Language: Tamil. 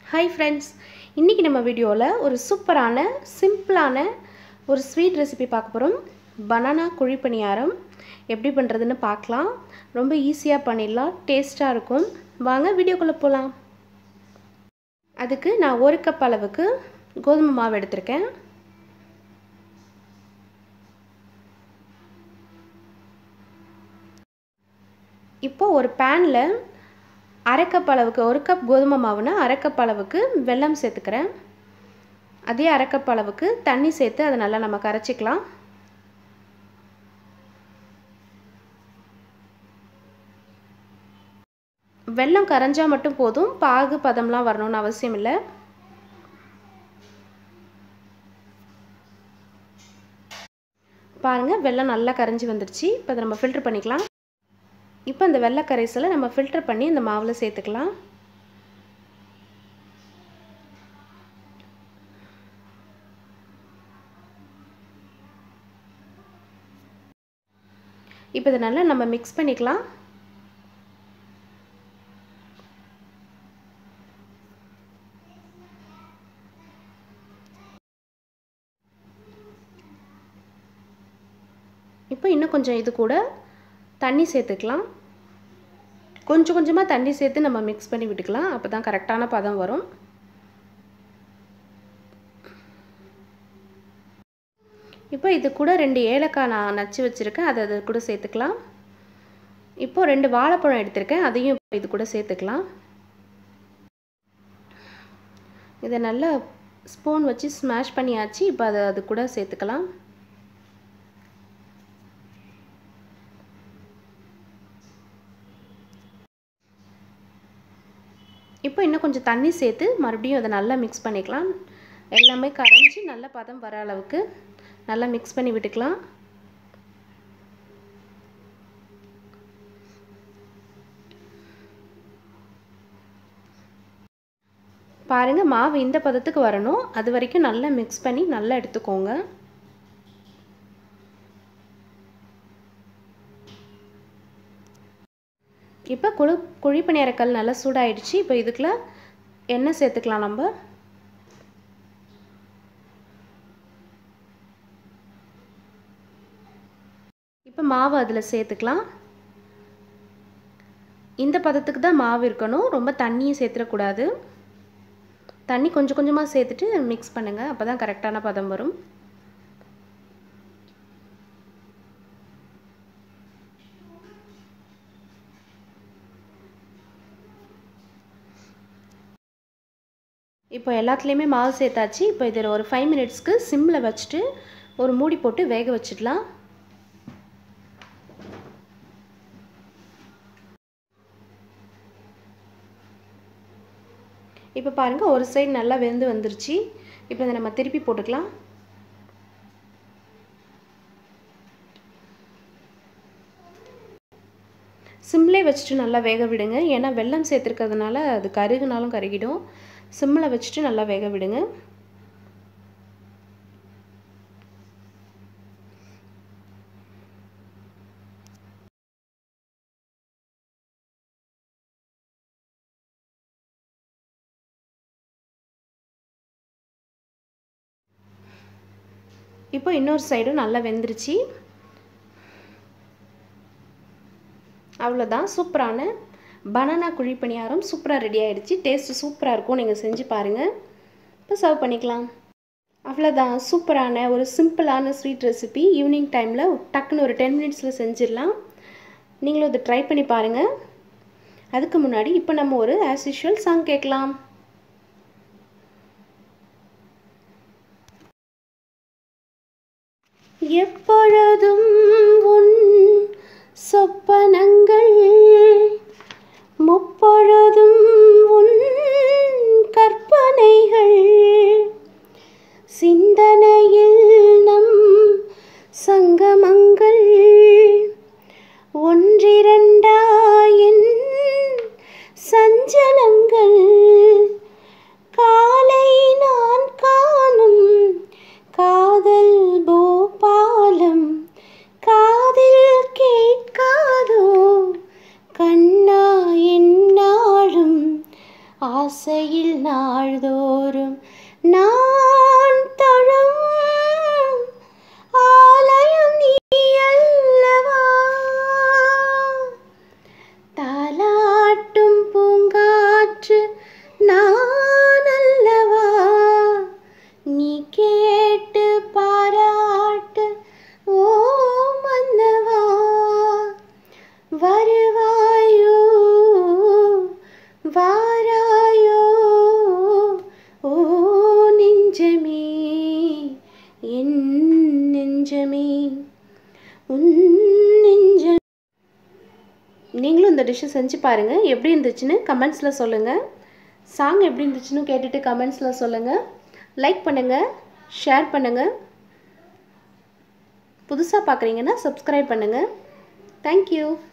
ஹாய் ஃப்ரெண்ட்ஸ் இன்றைக்கி நம்ம வீடியோவில் ஒரு சூப்பரான சிம்பிளான ஒரு ஸ்வீட் ரெசிபி பார்க்க போகிறோம் பனானா குழி பணியாரம் எப்படி பண்ணுறதுன்னு பார்க்கலாம் ரொம்ப ஈஸியாக பண்ணிடலாம் டேஸ்ட்டாக இருக்கும் வாங்க வீடியோக்குள்ளே போகலாம் அதுக்கு நான் ஒரு கப் அளவுக்கு கோதுமை மாவு எடுத்திருக்கேன் இப்போ ஒரு பேனில் அரை கப் அளவுக்கு ஒரு கப் கோதுமை மாவுனா அரை கப் அளவுக்கு வெல்லம் சேர்த்துக்கிறேன் அதே அரை கப் அளவுக்கு தண்ணி சேர்த்து அதை நல்லா நம்ம கரைச்சிக்கலாம் வெல்லம் கரைஞ்சால் மட்டும் போதும் பாகு பதம்லாம் வரணும்னு அவசியம் இல்லை பாருங்கள் வெல்லம் நல்லா கரைஞ்சி வந்துடுச்சு இப்போ அதை நம்ம ஃபில்ட்ரு பண்ணிக்கலாம் இப்போ இந்த வெள்ளை கரைசலை நம்ம ஃபில்டர் பண்ணி இந்த மாவில் சேர்த்துக்கலாம் இப்போ இதை நல்லா நம்ம மிக்ஸ் பண்ணிக்கலாம் இப்போ இன்னும் கொஞ்சம் இது கூட தண்ணி சேர்த்துக்கலாம் கொஞ்சம் கொஞ்சமாக தண்ணி சேர்த்து நம்ம மிக்ஸ் பண்ணி விட்டுக்கலாம் அப்போ தான் கரெக்டான பதம் வரும் இப்போ இது கூட ரெண்டு ஏலக்காய் நான் நச்சு வச்சுருக்கேன் அதை அது கூட சேர்த்துக்கலாம் இப்போது ரெண்டு வாழைப்பழம் எடுத்திருக்கேன் அதையும் இது கூட சேர்த்துக்கலாம் இதை நல்லா ஸ்பூன் வச்சு ஸ்மாஷ் பண்ணியாச்சு இப்போ அதை அது கூட சேர்த்துக்கலாம் இப்போ இன்னும் கொஞ்சம் தண்ணி சேர்த்து மறுபடியும் அதை நல்லா மிக்ஸ் பண்ணிக்கலாம் எல்லாமே கரைஞ்சி நல்ல பதம் வர அளவுக்கு நல்லா மிக்ஸ் பண்ணி விட்டுக்கலாம் பாருங்கள் மாவு இந்த பதத்துக்கு வரணும் அது வரைக்கும் நல்லா மிக்ஸ் பண்ணி நல்லா எடுத்துக்கோங்க இப்போ குழு குழி பணியாரக்கல் நல்லா சூடாயிடுச்சு இப்போ இதுக்குள்ள எண்ணெய் சேர்த்துக்கலாம் நம்ம இப்போ மாவு அதில் சேர்த்துக்கலாம் இந்த பதத்துக்கு தான் மாவு இருக்கணும் ரொம்ப தண்ணியும் சேர்த்துடக்கூடாது தண்ணி கொஞ்சம் கொஞ்சமாக சேர்த்துட்டு மிக்ஸ் பண்ணுங்கள் அப்போ தான் கரெக்டான பதம் வரும் இப்போ எல்லாத்துலேயுமே மாவு சேர்த்தாச்சு இப்போ இதில் ஒரு ஃபைவ் மினிட்ஸ்க்கு சிம்மில் வச்சுட்டு ஒரு மூடி போட்டு வேக வச்சிடலாம் இப்போ பாருங்கள் ஒரு சைடு நல்லா வெந்து வந்துருச்சு இப்போ இதை நம்ம திருப்பி போட்டுக்கலாம் சிம்லே வச்சுட்டு நல்லா வேக விடுங்க ஏன்னா வெல்லம் சேர்த்துருக்கிறதுனால அது கருகுனாலும் கருகிடும் சிம்மில் வச்சுட்டு நல்லா வேக விடுங்க இப்போ இன்னொரு சைடும் நல்லா வெந்துருச்சு அவ்வளோதான் சூப்பரான பனானா குழி பணியாரம் சூப்பராக ரெடி ஆகிடுச்சு டேஸ்ட்டு சூப்பராக இருக்கும் நீங்கள் செஞ்சு பாருங்கள் இப்போ சர்வ் பண்ணிக்கலாம் அவ்வளோதான் சூப்பரான ஒரு சிம்பிளான ஸ்வீட் ரெசிபி ஈவினிங் டைமில் டக்குன்னு ஒரு டென் மினிட்ஸில் செஞ்சிடலாம் நீங்களும் இதை ட்ரை பண்ணி பாருங்கள் அதுக்கு முன்னாடி இப்போ நம்ம ஒரு ஆஸ் யூஷுவல் சாங் கேட்கலாம் எப்பொழுதும் உன் சொப்பனங்கள் முப்பொழுதும் உன் கற்பனைகள் சிந்தனையில் நம் சங்கமங்கள் ஒன்றிரண்டாயின் சஞ்சலங்கள் காலை நான் காணும் காதல் போபாலம் காதில் கேட்காதோ கண்ணா என்னாலும் மலையில் நாள்தோறும் நான் தொழும் ஆலயம் நீ அல்லவா தாலாட்டும் பூங்காற்று நான் அல்லவா நீ கேட்டு பாராட்டு ஓ மன்னவா வருவாயோ வாராயோ ஓ நெஞ்சமே என் நெஞ்சமே உன் நெஞ்சம் நீங்களும் இந்த டிஷ்ஷை செஞ்சு பாருங்கள் எப்படி இருந்துச்சுன்னு கமெண்ட்ஸில் சொல்லுங்கள் சாங் எப்படி இருந்துச்சுன்னு கேட்டுட்டு கமெண்ட்ஸில் சொல்லுங்கள் லைக் பண்ணுங்கள் ஷேர் பண்ணுங்கள் புதுசாக பார்க்குறீங்கன்னா சப்ஸ்கிரைப் பண்ணுங்கள் தேங்க்யூ